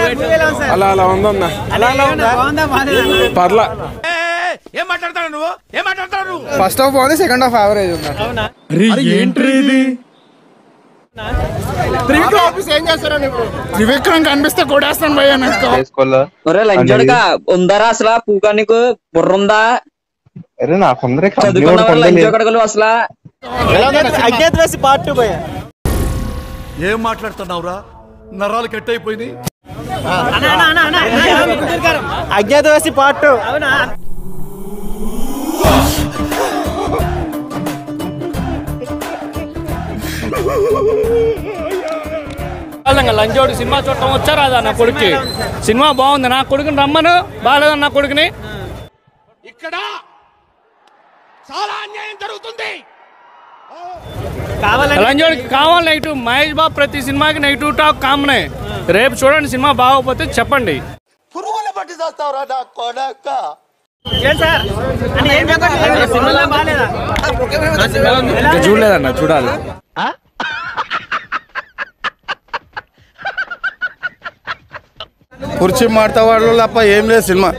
అలా అలా ఉందన్న పర్లా ఏం మాట్లాడతాడు నువ్వు ఏం మాట్లాడతాడు నువ్వు ఫస్ట్ హాఫ్ బాగుంది సెకండ్ హాఫ్ యావరేజ్ ఉంది త్రివిక్రమ్ కనిపిస్తే కొడేస్తాను భయ్యా నాకు చేసుకోవాలా ఒరే లంచోడుగా ఉందరా అసలు పూకా నీకు బుర్ర ఉందా అరే నాకుందరే చదువుకున్న వాళ్ళు లంచోకడగలు అసలు అజ్ఞాతవాసి పార్ట్ టూ భయ్య ఏం మాట్లాడుతున్నావురా నరాలు కట్ అయిపోయింది అజ్ఞాతవాసి పార్ట్ టూ లంచోడు సినిమా చూడటం వచ్చారా అదా నా కొడుక్కి సినిమా బాగుంది నా కొడుకుని రమ్మను బాగాలేదని నా కొడుకుని ఇక్కడ చాలా అన్యాయం జరుగుతుంది లంచోడికి కావాలి నెగిటివ్ మహేష్ బాబు ప్రతి సినిమాకి నెగిటివ్ టాక్ కామనే రేపు చూడండి సినిమా బాగోకపోతే చెప్పండి పురుగుల పట్టి చేస్తావురా నా కొడక ఇంకా చూడలేదన్న చూడాలి కుర్చీ మాడతా వాళ్ళు తప్ప ఏం లేదు సినిమా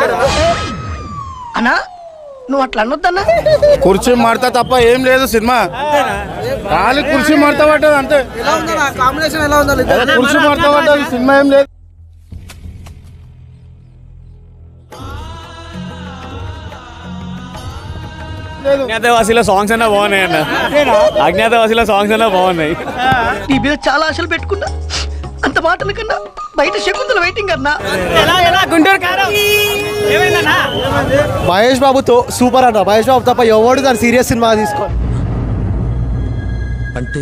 అన్నా నువ్వు అట్లా అనొద్దన్నా కుర్చీ మాడతా తప్ప ఏం లేదు సినిమా ఖాళీ కుర్చీ మాడతా పడ్డది అంతే కాంబినేషన్ ఎలా ఉందో అదే కుర్చీ మాడతా పడ్డది సినిమా ఏం లేదు అజ్ఞాతవాసిలో సాంగ్స్ అన్నా బాగున్నాయి అన్న అజ్ఞాతవాసిలో సాంగ్స్ అన్నా బాగున్నాయి నీ మీద చాలా ఆశలు పెట్టుకున్నా అంత మాటల కన్నా బయట శకుంతల వెయిటింగ్ అన్నా మహేష్ బాబుతో సూపర్ అన్న మహేష్ బాబు తప్ప ఎవడు దాని సీరియస్ సినిమా తీసుకో అంటే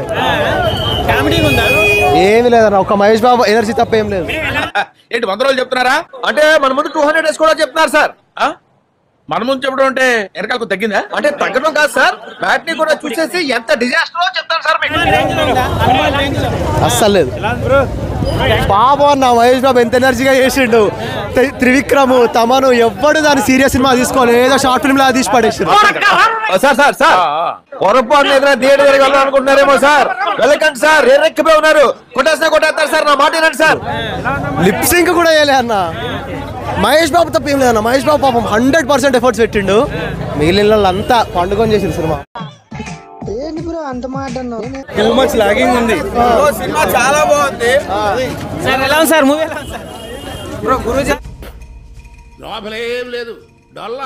ఏమి లేదన్న ఒక మహేష్ బాబు ఎనర్జీ తప్ప ఏం లేదు ఏంటి వంద రోజులు చెప్తున్నారా అంటే మన ముందు టూ హండ్రెడ్ డేస్ కూడా చెప్తున్నారు సార్ ఆ? మన ముందు చెప్పడం అంటే వెనకాలకు తగ్గిందా అంటే తగ్గడం కాదు సార్ బ్యాటరీ కూడా చూసేసి ఎంత డిజాస్టర్ చెప్తాను సార్ మీకు అస్సలు లేదు పాపం అన్న మహేష్ బాబు ఎంత ఎనర్జీగా చేసిండు త్రి- త్రివిక్రమ్ తమను ఎవ్వడు దాని సీరియస్ సినిమా తీసుకోవాలి ఏదో షార్ట్ ఫిల్మ్ లాగా తీసి పడేసారు సార్ సార్ సార్ పొరపాటు ఏదైనా థియేటర్ దగ్గర వెళ్ళాలి అనుకుంటున్నారేమో సార్ వెళ్ళకండి సార్ ఎర్రెక్కిపోయి ఉన్నారు కొట్టేసినా కొట్టేస్తారు సార్ నా మాట వినండి సార్ లిప్ సింక్ కూడా వేయలే అన్న మహేష్ బాబు తప్ప ఏం లేదన్న మహేష్ బాబు పాపం హండ్రెడ్ పర్సెంట్ ఎఫర్ట్స్ పెట్టిండు మిగిలిన వాళ్ళంతా పండుకొని చేసిన సినిమా టూ మచ్ లాగింగ్ ఉంది సినిమా చాలా బాగుంది లోపల ఏం లేదు డొల్లా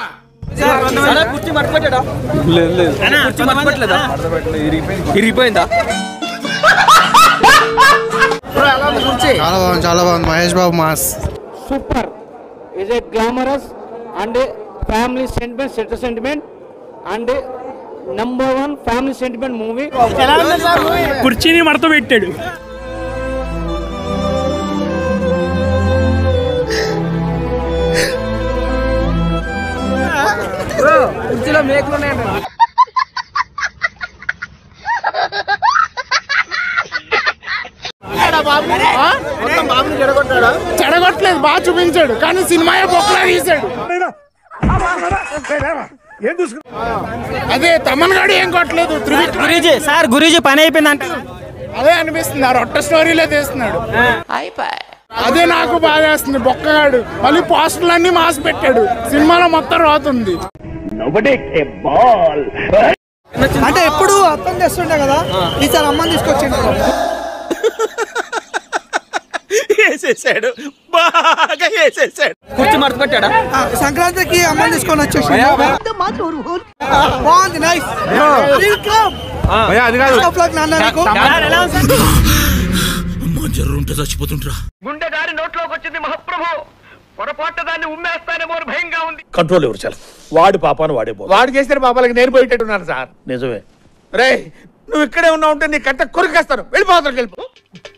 చాలా బాగుంది చాలా బాగుంది Mahesh Babu mass super is a glamorous and family sentiment setter sentiment and number one family sentiment movie కుర్చీని మడత పెట్టాడు చెడగొట్టలేదు బాగా చూపించాడు కానీ సినిమా బొక్కలా తీసాడు అదే తమన్ గాడు ఏం కొట్టలేదు త్రివిక్రమ్ గురూజీ సార్ గురూజీ పని అయిపోయిందంట అదే అనిపిస్తుంది ఆ రొట్ట స్టోరీలో తీస్తున్నాడు అదే నాకు బాగా వేస్తుంది బొక్కగాడు మళ్ళీ పోస్టర్లు అన్ని మాస్ పెట్టాడు సినిమాలో మొత్తం రోతుంది అంటే ఎప్పుడు అర్థం చేస్తుండే కదా ఈసారి అమ్మని తీసుకొచ్చిండు వేసేసాడు బాగా వేసేసాడు కుర్చీ మడత పెట్టాడా ఆ, సంక్రాంతికి అమ్మని తీసుకొని వచ్చేసి బాగుంది నైస్ అది కాదు నాన్న నీకు జర్రుంటే చచ్చిపోతుంటరా గుండె దారి నోట్లోకి వచ్చింది మహాప్రభు పొరపాటు దాన్ని ఉమ్మేస్తానేమో అని భయంగా ఉంది కంట్రోల్ ఎవరు చాలు వాడి పాపాను వాడే వాడు చేస్తే పాపాలకి నేను పోయేటట్టున్నాను సార్ నిజమే రే నువ్వు ఇక్కడే ఉన్నావు ఉంటే నీ కట్ట కొరికేస్తాను వెళ్ళిపోతాను వెళ్ళిపో